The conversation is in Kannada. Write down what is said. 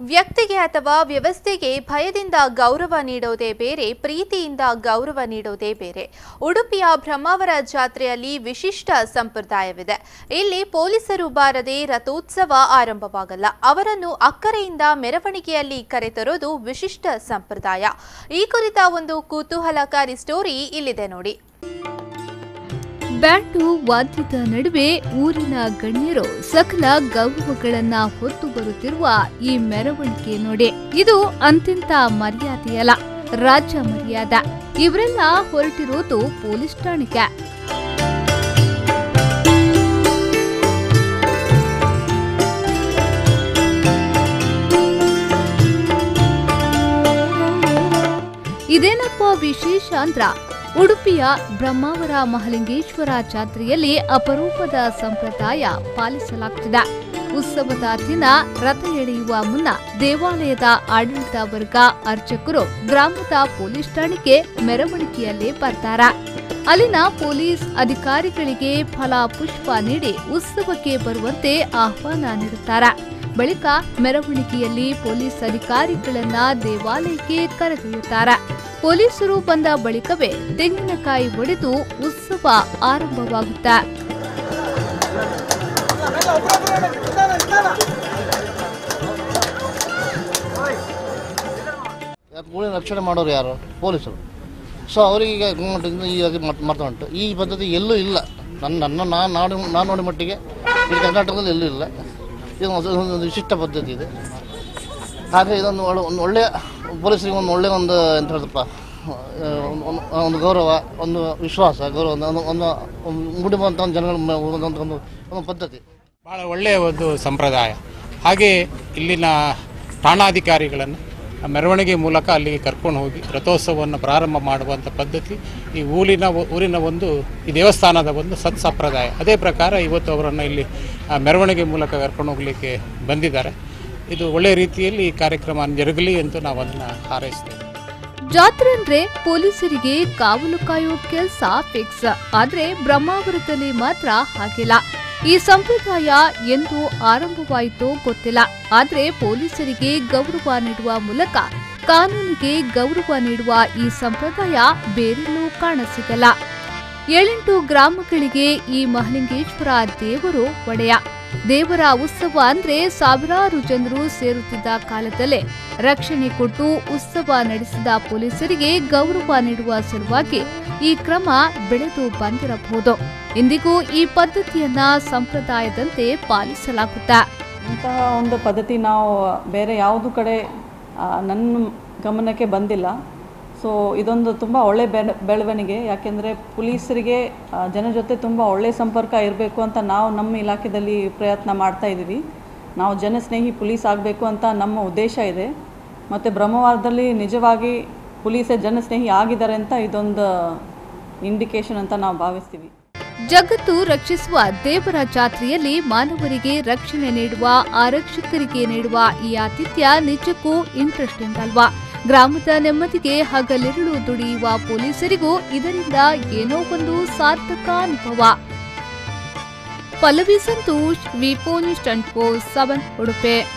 ವ್ಯಕ್ತಿಗೆ ಅಥವಾ ವ್ಯವಸ್ಥೆಗೆ ಭಯದಿಂದ ಗೌರವ ನೀಡೋದೇ ಬೇರೆ ಪ್ರೀತಿಯಿಂದ ಗೌರವ ನೀಡೋದೇ ಬೇರೆ ಉಡುಪಿಯ ಬ್ರಹ್ಮಾವರ ಜಾತ್ರೆಯಲ್ಲಿ ವಿಶಿಷ್ಟ ಸಂಪ್ರದಾಯವಿದೆ ಇಲ್ಲಿ ಪೊಲೀಸರು ಬಾರದೆ ರಥೋತ್ಸವ ಆರಂಭವಾಗಲ್ಲ ಅವರನ್ನು ಅಕ್ಕರೆಯಿಂದ ಮೆರವಣಿಗೆಯಲ್ಲಿ ಕರೆತರೋದು ವಿಶಿಷ್ಟ ಸಂಪ್ರದಾಯ ಈ ಕುರಿತ ಒಂದು ಕುತೂಹಲಕಾರಿ ಸ್ಟೋರಿ ಇಲ್ಲಿದೆ ನೋಡಿ ಬ್ಯಾಂಡು ವಾದ್ಯದ ನಡುವೆ ಊರಿನ ಗಣ್ಯರು ಸಕಲ ಗೌರವಗಳನ್ನ ಹೊತ್ತು ಬರುತ್ತಿರುವ ಈ ಮೆರವಣಿಗೆ ನೋಡಿ ಇದು ಅಂತಿಂತ ಮರ್ಯಾದೆಯಲ್ಲ ರಾಜ್ಯ ಮರ್ಯಾದ ಇವರೆಲ್ಲ ಹೊರಟಿರೋದು ಪೊಲೀಸ್ ಠಾಣೆಗೆ ಇದೇನಪ್ಪ ವಿಶೇಷ ಅಂದ್ರ ಉಡುಪಿಯ ಬ್ರಹ್ಮಾವರ ಮಹಲಿಂಗೇಶ್ವರ ಜಾತ್ರೆಯಲ್ಲಿ ಅಪರೂಪದ ಸಂಪ್ರದಾಯ ಪಾಲಿಸಲಾಗ್ತಿದೆ ಉತ್ಸವದ ದಿನ ರಥ ಎಳೆಯುವ ಮುನ್ನ ದೇವಾಲಯದ ಆಡಳಿತ ವರ್ಗ ಅರ್ಚಕರು ಗ್ರಾಮದ ಪೊಲೀಸ್ ಠಾಣೆಗೆ ಮೆರವಣಿಗೆಯಲ್ಲಿ ಬರ್ತಾರ ಅಲ್ಲಿನ ಪೊಲೀಸ್ ಅಧಿಕಾರಿಗಳಿಗೆ ಫಲ ಪುಷ್ಪ ನೀಡಿ ಉತ್ಸವಕ್ಕೆ ಬರುವಂತೆ ಆಹ್ವಾನ ನೀಡುತ್ತಾರ ಬಳಿಕ ಮೆರವಣಿಗೆಯಲ್ಲಿ ಪೊಲೀಸ್ ಅಧಿಕಾರಿಗಳನ್ನ ದೇವಾಲಯಕ್ಕೆ ಕರೆದೊಯ್ಯುತ್ತಾರ ಪೊಲೀಸರು ಬಂದ ಬಳಿಕವೇ ತೆಂಗಿನಕಾಯಿ ಒಡೆದು ಉತ್ಸವ ಆರಂಭವಾಗುತ್ತೆ ಊರಿನ ರಕ್ಷಣೆ ಮಾಡೋರು ಯಾರು ಪೊಲೀಸರು ಸೊ ಅವರಿಗೆ ಈಗ ಗೌರ್ಮೆಂಟಿಂದ ಈ ಅದು ಮಾಡ್- ಮಾಡ್ತಾ ಉಂಟು ಈ ಪದ್ಧತಿ ಎಲ್ಲೂ ಇಲ್ಲ ನನ್ನ ನನ್ನ ನಾನು ನಾಡು ನಾನು ನೋಡಿ ಮಟ್ಟಿಗೆ ಈ ಕರ್ನಾಟಕದಲ್ಲಿ ಎಲ್ಲೂ ಇಲ್ಲ ಇದು ಒಂದು ಒಂದು ವಿಶಿಷ್ಟ ಪದ್ಧತಿ ಇದೆ ಹಾಗೆ ಇದೊಂದು ಒಳ್ಳೆ ಒಂದು ಒಳ್ಳೆಯ ಪೊಲೀಸರಿಗೆ ಒಂದು ಒಳ್ಳೆಯ ಒಂದು ಎಂತ ಹೇಳ್ತಪ್ಪ ಆ, ಒಂದು- ಒಂದು- ಒಂದು ಗೌರವ ಒಂದು ವಿಶ್ವಾಸ ಗೌರವ ಒಂದು ಒಂದು ಒಂದು ಒಂದು ಮೂಡಿಬಂಥ ಒಂದು ಜನಗಳ ಮ- ಒಂದು ಒಂದು ಒಂದು ಒಂದು ಪದ್ಧತಿ ಭಾಳ ಒಳ್ಳೆಯ ಒಂದು ಸಂಪ್ರದಾಯ ಹಾಗೆ ಇಲ್ಲಿನ ಠಾಣಾಧಿಕಾರಿಗಳನ್ನು ಮೆರವಣಿಗೆ ಮೂಲಕ ಅಲ್ಲಿಗೆ ಕರ್ಕೊಂಡು ಹೋಗಿ ರಥೋತ್ಸವವನ್ನು ಪ್ರಾರಂಭ ಮಾಡುವಂಥ ಪದ್ಧತಿ ಈ ಊರಿನ ಊರಿನ ಒಂದು ಈ ದೇವಸ್ಥಾನದ ಒಂದು ಸತ್ ಸಂಪ್ರದಾಯ ಅದೇ ಪ್ರಕಾರ ಇವತ್ತು ಅವರನ್ನು ಇಲ್ಲಿ ಆ, ಮೆರವಣಿಗೆ ಮೂಲಕ ಕರ್ಕೊಂಡು ಹೋಗಲಿಕ್ಕೆ ಬಂದಿದ್ದಾರೆ ಇದು ಒಳ್ಳೆಯ ರೀತಿಯಲ್ಲಿ ಈ ಕಾರ್ಯಕ್ರಮ ಜರುಗಲಿ ಎಂದು ನಾವು ಅದನ್ನು ಹಾರೈಸ್ತೇವೆ ಜಾತ್ರೆ ಅಂದ್ರೆ ಪೊಲೀಸರಿಗೆ ಕಾವಲು ಕಾಯೋ ಕೆಲಸ ಫಿಕ್ಸ್ ಆದ್ರೆ ಬ್ರಹ್ಮಾವರದಲ್ಲಿ ಮಾತ್ರ ಹಾಗಿಲ್ಲ ಈ ಸಂಪ್ರದಾಯ ಎಂದು ಆರಂಭವಾಯಿತೋ ಗೊತ್ತಿಲ್ಲ ಆದ್ರೆ ಪೊಲೀಸರಿಗೆ ಗೌರವ ನೀಡುವ ಮೂಲಕ ಕಾನೂನಿಗೆ ಗೌರವ ನೀಡುವ ಈ ಸಂಪ್ರದಾಯ ಬೇರೆಲ್ಲೂ ಕಾಣಸಿಗಲ್ಲ ಏಳೆಂಟು ಗ್ರಾಮಗಳಿಗೆ ಈ ಮಹಲಿಂಗೇಶ್ವರ ದೇವರು ಒಡೆಯ ದೇವರ ಉತ್ಸವ ಅಂದ್ರೆ ಸಾವಿರಾರು ಜನರು ಸೇರುತ್ತಿದ್ದ ಕಾಲದಲ್ಲೇ ರಕ್ಷಣೆ ಕೊಟ್ಟು ಉತ್ಸವ ನಡೆಸಿದ ಪೊಲೀಸರಿಗೆ ಗೌರವ ನೀಡುವ ಸಲುವಾಗಿ ಈ ಕ್ರಮ ಬೆಳೆದು ಬಂದಿರಬಹುದು ಇಂದಿಗೂ ಈ ಪದ್ಧತಿಯನ್ನ ಸಂಪ್ರದಾಯದಂತೆ ಪಾಲಿಸಲಾಗುತ್ತಾ ಇಂತಹ ಒಂದು ಪದ್ಧತಿ ನಾವು ಬೇರೆ ಯಾವುದು ಕಡೆ ಆ, ನನ್ನ ಗಮನಕ್ಕೆ ಬಂದಿಲ್ಲ ಸೊ ಇದೊಂದು ತುಂಬ ಒಳ್ಳೆ ಬೆಳ ಬೆಳವಣಿಗೆ ಯಾಕೆಂದರೆ ಪೊಲೀಸರಿಗೆ ಆ, ಜನ ಜೊತೆ ತುಂಬ ಒಳ್ಳೆಯ ಸಂಪರ್ಕ ಇರಬೇಕು ಅಂತ ನಾವು ನಮ್ಮ ಇಲಾಖೆಯಲ್ಲಿ ಪ್ರಯತ್ನ ಮಾಡ್ತಾ ಇದ್ದೀವಿ ನಾವು ಜನಸ್ನೇಹಿ ಪೊಲೀಸ್ ಆಗಬೇಕು ಅಂತ ನಮ್ಮ ಉದ್ದೇಶ ಇದೆ ಮತ್ತು ಬ್ರಹ್ಮವಾರದಲ್ಲಿ ನಿಜವಾಗಿ ಪೊಲೀಸೇ ಜನಸ್ನೇಹಿ ಆಗಿದ್ದಾರೆ ಅಂತ ಇದೊಂದು ಇಂಡಿಕೇಶನ್ ಅಂತ ನಾವು ಭಾವಿಸ್ತೀವಿ ಜಗತ್ತು ರಕ್ಷಿಸುವ ದೇವರ ಜಾತ್ರೆಯಲ್ಲಿ ಮಾನವರಿಗೆ ರಕ್ಷಣೆ ನೀಡುವ ಆರಕ್ಷಕರಿಗೆ ನೀಡುವ ಈ ಆತಿಥ್ಯ ನಿಜಕ್ಕೂ ಇಂಟ್ರೆಸ್ಟಿಂಗ್ ಅಲ್ವಾ ಗ್ರಾಮದ ನೆಮ್ಮದಿಗೆ ಹಗಲಿರುಳು ದುಡಿಯುವ ಪೊಲೀಸರಿಗೂ ಇದರಿಂದ ಏನೋ ಒಂದು ಸಾರ್ಥಕ ಅನುಭವ ಪಲ್ಲವಿ ಸಂತೋಷ್ ವಿಪೋ ನ್ಯೂಸ್ ಟ್ವೆಂಟಿ ಫೋರ್ ಸೆವೆನ್ ಉಡುಪೆ